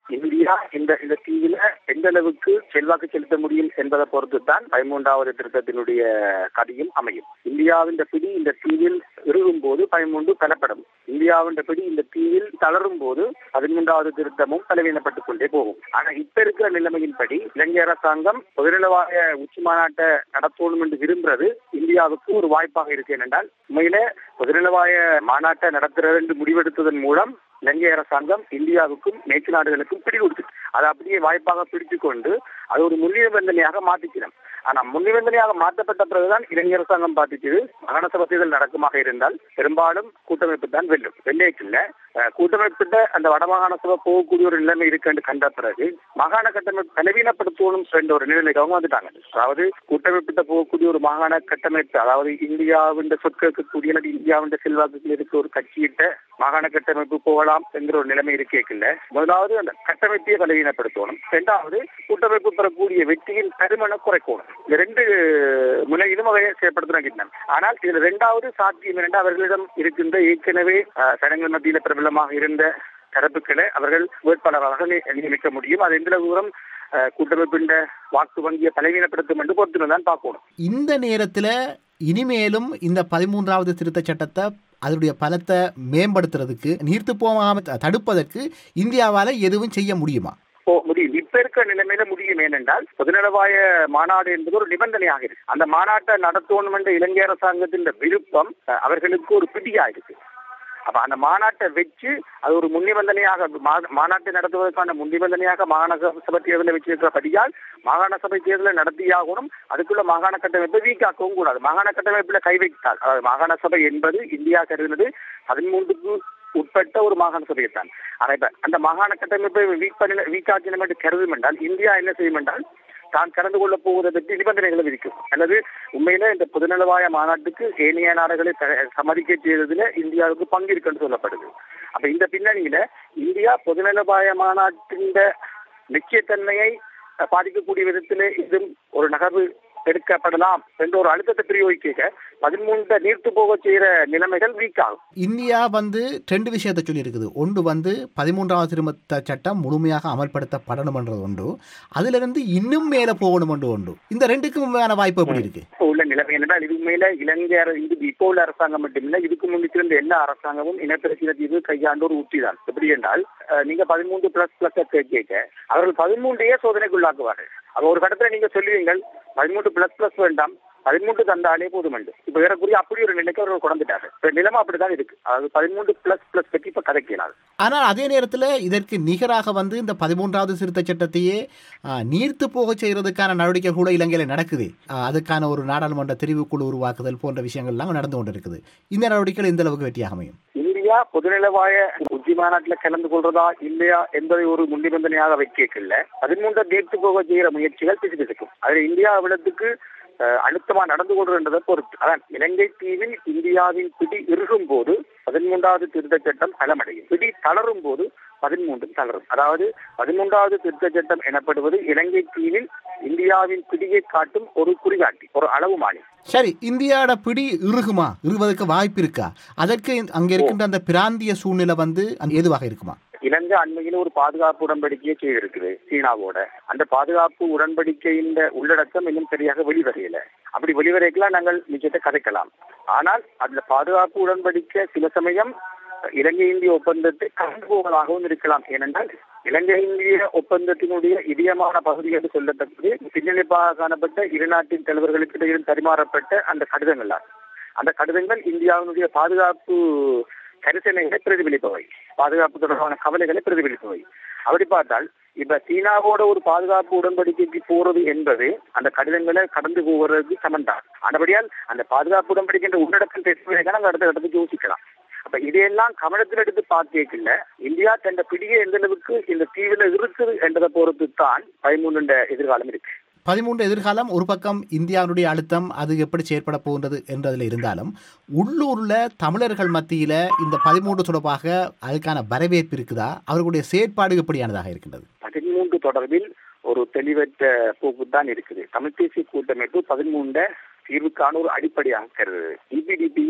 India இந்த இந்த தீவில எந்த அளவுக்கு செல்வாக்கு செலுத்த முடியும் என்பதை பொறுத்து தான் பதிமூன்றாவது திருத்தத்தினுடைய கதையும் அமையும் இந்தியாவின் பிடி இந்த தீவில் இறுகும் போது பதிமூன்று பலப்படும் இந்தியாவின் பிடி இந்த தீவில் தளரும் போது பதிமூன்றாவது திருத்தமும் பலவீனப்பட்டுக் கொண்டே போகும் ஆனா இப்ப இருக்கிற நிலைமையின்படி இலங்கை அரசாங்கம் பொதுநலவாய உச்சி மாநாட்டை நடத்தணும் என்று விரும்புறது இந்தியாவுக்கு ஒரு வாய்ப்பாக இருக்கு ஏனென்றால் உண்மையில பொதுநலவாய மாநாட்டை நடத்துறது என்று முடிவெடுத்ததன் மூலம் இலங்கை அரசாங்கம் இந்தியாவுக்கும் மேற்கு நாடுகளுக்கும் பிடி கொடுத்து அதை அப்படியே வாய்ப்பாக பிடித்துக் கொண்டு அது ஒரு முன்னிபந்தனையாக மாற்றிக்கிறோம் ஆனா முன்னிபந்தனையாக மாற்றப்பட்ட பிறகுதான் இலங்கை அரசாங்கம் பார்த்துச்சு மாகாண சபை தேர்தல் நடக்குமாக இருந்தால் பெரும்பாலும் கூட்டமைப்பு தான் வெல்லும் வெள்ளையக்கில்ல கூட்டமைப்பிட்ட அந்த வடமாகாண சபை போகக்கூடிய ஒரு நிலைமை இருக்குன்னு கண்ட பிறகு மாகாண கட்டமைப்பு பலவீனப்படுத்தணும் என்ற ஒரு நிலைமைக்கு அவங்க வந்துட்டாங்க அதாவது கூட்டமைப்பிட்ட போகக்கூடிய ஒரு மாகாண கட்டமைப்பு அதாவது இந்தியாவின் சொற்கக்கூடிய அல்லது இந்தியாவின் செல்வாக்குகள் இருக்க ஒரு கட்சியிட்ட மாகாண கட்டமைப்பு போகலாம் என்கிற ஒரு நிலைமை இருக்கேக்கில்ல முதலாவது அந்த கட்டமைப்பையே பலவீனப்படுத்தணும் இரண்டாவது கூட்டமைப்பு பெறக்கூடிய வெற்றியின் பருமனை குறைக்கணும் இந்த ரெண்டு முனையிலும் அவை செயற்படுத்தினாங்க ஆனால் இதுல இரண்டாவது சாத்தியம் என்னென்றால் அவர்களிடம் இருக்கின்ற ஏற்கனவே சடங்கள் மத்தியில பிரபலமாக இருந்த தரப்புகளை அவர்கள் வேட்பாளராக நியமிக்க முடியும் அது எந்த தூரம் கூட்டமைப்பின் வாக்கு வங்கியை பலவீனப்படுத்தும் என்று பொறுத்து தான் பார்க்கணும் இந்த நேரத்துல இனிமேலும் இந்த பதிமூன்றாவது திருத்த சட்டத்தை அதனுடைய பலத்தை மேம்படுத்துறதுக்கு நீர்த்து போகாம தடுப்பதற்கு இந்தியாவால எதுவும் செய்ய முடியுமா முடியும் இப்ப இருக்கிற நிலைமையில முடியும் ஏனென்றால் பொதுநலவாய மாநாடு என்பது ஒரு நிபந்தனையாக இருக்கு அந்த மாநாட்டை நடத்தணும் என்ற இலங்கை அரசாங்கத்தின் விருப்பம் அவர்களுக்கு ஒரு பிடியா இருக்கு அப்ப அந்த மாநாட்டை வச்சு அது ஒரு முன்னிபந்தனையாக மாநாட்டை நடத்துவதற்கான முன்னிபந்தனையாக மாகாண சபை தேர்தலை வச்சிருக்கிறபடியால் மாகாண சபை தேர்தலை நடத்தியாகணும் அதுக்குள்ள மாகாண கட்டமைப்பை வீக்காக்கவும் கூடாது மாகாண கட்டமைப்புல கை வைத்தால் அதாவது மாகாண சபை என்பது இந்தியா கருதினது பதிமூன்றுக்கு உட்பட்ட ஒரு மாகாண சபையை தான் ஆனா இப்ப அந்த மாகாண கட்டமைப்பை வீக் பண்ண வீக்காக்கினம் என்று கருதும் என்றால் இந்தியா என்ன செய்யும் என்றால் தான் கலந்து கொள்ள போவதை பற்றி நிபந்தனைகளை விதிக்கும் அல்லது உண்மையில இந்த பொதுநலவாய மாநாட்டுக்கு ஏனைய நாடுகளை சம்மதிக்க செய்ததுல இந்தியாவுக்கு பங்கு இருக்குன்னு சொல்லப்படுது அப்ப இந்த பின்னணியில இந்தியா பொதுநலவாய மாநாட்டின் நிச்சயத்தன்மையை பாதிக்கக்கூடிய விதத்திலே இதுவும் ஒரு நகர்வு எடுக்கப்படலாம் என்ற ஒரு அழுத்தத்தை பிரயோகிக்க பதிமூன்று நீர்த்து போக செய்யற நிலைமைகள் வீக் ஆகும் இந்தியா வந்து ரெண்டு விஷயத்தை சொல்லி இருக்குது ஒன்று வந்து பதிமூன்றாவது திருமத்த சட்டம் முழுமையாக அமல்படுத்தப்படணும்ன்றது ஒன்று அதுல இருந்து இன்னும் மேல போகணும் ஒன்று இந்த ரெண்டுக்கும் உண்மையான வாய்ப்பு எப்படி இருக்கு இப்போ உள்ள நிலைமை என்னன்னா இது மேல இலங்கை இது இப்போ உள்ள அரசாங்கம் மட்டுமில்ல இதுக்கு முன்னிட்டு இருந்த எல்லா அரசாங்கமும் இனப்பிரச்சனை தீர்வு கையாண்டு ஒரு உத்தி தான் எப்படி என்றால் நீங்க பதிமூன்று பிளஸ் பிளஸ் கேட்க அவர்கள் பதிமூன்றையே சோதனைக்குள்ளாக்குவார்கள் அப்ப ஒரு கட்டத்துல நீங்க சொல்லுவீங்கள் பதிமூன்று பிளஸ் பிளஸ் வேண்டாம் பதிமூன்று தந்தாலே போதும் என்று இப்ப வேறக்குரிய அப்படி ஒரு நிலைக்கு அவர்கள் குழந்துட்டாரு இப்ப நிலைமை அப்படிதான் இருக்கு அதாவது பதிமூன்று பிளஸ் பிளஸ் பற்றி இப்ப கதைக்கிறார் ஆனால் அதே நேரத்தில் இதற்கு நிகராக வந்து இந்த பதிமூன்றாவது திருத்த சட்டத்தையே நீர்த்து போக செய்யறதுக்கான நடவடிக்கை கூட இலங்கையில் நடக்குது அதுக்கான ஒரு நாடாளுமன்ற தெரிவுக்குழு உருவாக்குதல் போன்ற விஷயங்கள்லாம் நடந்து கொண்டு இருக்குது இந்த நடவடிக்கைகள் இந்த அளவுக்கு வெற்றியாக அமையும் இந்தியா பொதுநிலவாய உச்சி மாநாட்டுல கலந்து கொள்றதா இல்லையா என்பதை ஒரு முன்னிபந்தனையாக வைக்கல பதிமூன்றை நீர்த்து போக செய்கிற முயற்சிகள் பிசு பிசுக்கும் அதுல இந்தியா அவ்வளத்துக்கு அழுத்தமா நடந்து கொள்கின்றதை பொறுத்து அதான் இலங்கை தீவில் இந்தியாவின் பிடி இறுகும் போது பதிமூன்றாவது திருத்த சட்டம் பலமடையும் பிடி தளரும் போது பதிமூன்று தளரும் அதாவது பதிமூன்றாவது திருத்த சட்டம் எனப்படுவது இலங்கை தீவில் இந்தியாவின் பிடியை காட்டும் ஒரு குறிகாட்டி ஒரு அளவு மாறி சரி இந்தியாவோட பிடி இறுகுமா இறுவதற்கு வாய்ப்பு இருக்கா அதற்கு அங்க இருக்கின்ற அந்த பிராந்திய சூழ்நிலை வந்து எதுவாக இருக்குமா இலங்கை அண்மையில் ஒரு பாதுகாப்பு உடன்படிக்கையை செய்திருக்குது சீனாவோட அந்த பாதுகாப்பு உடன்படிக்கையின் உள்ளடக்கம் இன்னும் சரியாக வெளிவரையில அப்படி வெளிவரைக்கலாம் நாங்கள் நிச்சயத்தை கதைக்கலாம் ஆனால் அந்த பாதுகாப்பு உடன்படிக்கை சில சமயம் இலங்கை இந்திய ஒப்பந்தத்தை கலந்து போவதாகவும் இருக்கலாம் ஏனென்றால் இலங்கை இந்திய ஒப்பந்தத்தினுடைய இதயமான பகுதி என்று சொல்லத்தக்கது பின்னணிப்பாக காணப்பட்ட இரு நாட்டின் தலைவர்களுக்கு இடையில் பரிமாறப்பட்ட அந்த கடிதங்கள் அந்த கடிதங்கள் இந்தியாவினுடைய பாதுகாப்பு கரிசனைகளை பிரதிபலிப்பவை பாதுகாப்பு தொடர்பான கவலைகளை பிரதிபலிப்பவை அப்படி பார்த்தால் இப்ப சீனாவோட ஒரு பாதுகாப்பு உடன்படிக்கைக்கு போறது என்பது அந்த கடிதங்களை கடந்து போவதற்கு சமன்தான் ஆனபடியால் அந்த பாதுகாப்பு உடன்படிக்கை உள்ளடக்கம் பேசுவதை நம்ம அடுத்த இடத்துக்கு யோசிக்கலாம் அப்ப இதையெல்லாம் கவனத்தில் எடுத்து பார்க்கல இந்தியா தன் பிடியை எந்த அளவுக்கு இந்த தீவிர இருக்குது என்பதை பொறுத்து தான் பதிமூணு எதிர்காலம் இருக்கு பதிமூன்று எதிர்காலம் ஒரு பக்கம் இந்தியாவுடைய அழுத்தம் அது எப்படி செயற்பட போகின்றது என்றதில் இருந்தாலும் உள்ளூர்ல தமிழர்கள் மத்தியில இந்த பதிமூன்று தொடர்பாக அதுக்கான வரவேற்பு இருக்குதா அவர்களுடைய செயற்பாடு எப்படியானதாக இருக்கின்றது பதிமூன்று தொடர்பில் ஒரு தெளிவற்ற போக்கு தான் இருக்குது தமிழ் தேசிய கூட்டமைப்பு பதிமூன்ற தீர்வுக்கான ஒரு அடிப்படையாக கருது இபிடிபியும்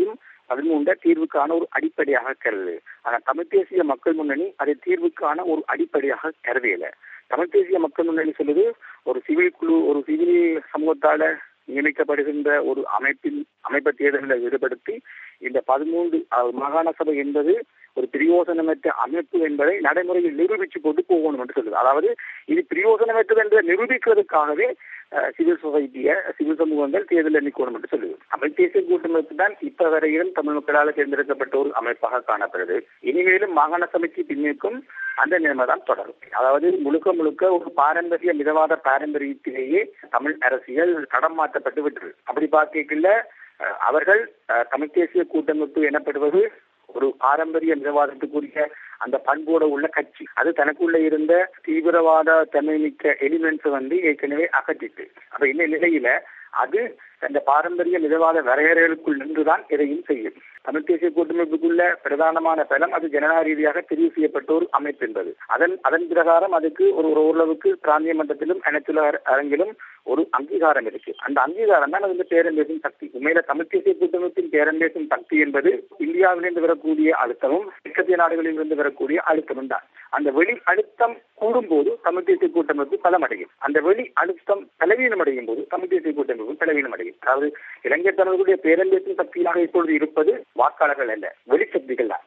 பதிமூன்ற தீர்வுக்கான ஒரு அடிப்படையாக கருது ஆனா தமிழ் தேசிய மக்கள் முன்னணி அதை தீர்வுக்கான ஒரு அடிப்படையாக கருதையில தமிழ் தேசிய மக்கள் முன்னணி சொல்லுது ஒரு சிவில் குழு ஒரு சிவில் சமூகத்தால நியமிக்கப்படுகின்ற ஒரு அமைப்பின் அமைப்ப தேர்தலில் ஈடுபடுத்தி இந்த பதிமூன்று மாகாண சபை என்பது ஒரு பிரயோசனமற்ற அமைப்பு என்பதை நடைமுறையில் நிரூபிச்சு கொண்டு போகணும் என்று சொல்லுது அதாவது இது பிரயோசனமற்றது என்று நிரூபிக்கிறதுக்காகவே சிவில் சொசைட்டிய சிவில் சமூகங்கள் தேர்தலில் நிற்கணும் என்று சொல்லுது தமிழ் தேசிய கூட்டமைப்பு தான் இப்ப வரையிலும் தமிழ் மக்களால் தேர்ந்தெடுக்கப்பட்ட ஒரு அமைப்பாக காணப்படுது இனிமேலும் மாகாண சபைக்கு பின்னிற்கும் அந்த நிலைமை தான் தொடரும் அதாவது முழுக்க முழுக்க ஒரு பாரம்பரிய மிதவாத பாரம்பரியத்திலேயே தமிழ் அரசியல் தடம் மாற்றப்பட்டு விட்டது அப்படி பார்க்கல அவர்கள் தமிழ் தேசிய கூட்டமைப்பு எனப்படுவது ஒரு பாரம்பரிய மிதவாதத்துக்குரிய அந்த பண்போட உள்ள கட்சி அது தனக்குள்ள இருந்த தீவிரவாத தன்மை மிக்க எலிமெண்ட்ஸ் வந்து ஏற்கனவே அகற்றிட்டு அப்ப இந்த நிலையில அது அந்த பாரம்பரிய மிதவாத வரையறைகளுக்குள் நின்றுதான் எதையும் செய்யும் தமிழ் தேசிய கூட்டமைப்புக்குள்ள பிரதானமான பலம் அது ஜனநாயக ரீதியாக தெரிவு செய்யப்பட்ட ஒரு அமைப்பு என்பது அதன் அதன் பிரகாரம் அதுக்கு ஒரு ஓரளவுக்கு பிராந்திய மட்டத்திலும் அனைத்துலக அரங்கிலும் ஒரு அங்கீகாரம் இருக்கு அந்த அங்கீகாரம் தான் அது பேரம் பேசும் சக்தி உண்மையில தமிழ் தேசிய கூட்டமைப்பின் பேரம் பேசும் சக்தி என்பது இந்தியாவிலிருந்து வரக்கூடிய அழுத்தமும் மேற்கத்திய நாடுகளில் இருந்து வரக்கூடிய அழுத்தமும் தான் அந்த வெளி அழுத்தம் கூடும்போது தமிழ் தேசிய கூட்டமைப்பு பலமடையும் அந்த வெளி அழுத்தம் பலவீனம் அடையும் போது தமிழ் தேசிய கூட்டமைப்பு பலவீனம் அடையும் அதாவது இலங்கை தமிழர்களுடைய பேரம் பேசும் சக்தியாக இப்பொழுது இருப்பது வாக்காளர்கள் அல்ல வெளிச்சக்திகள் தான்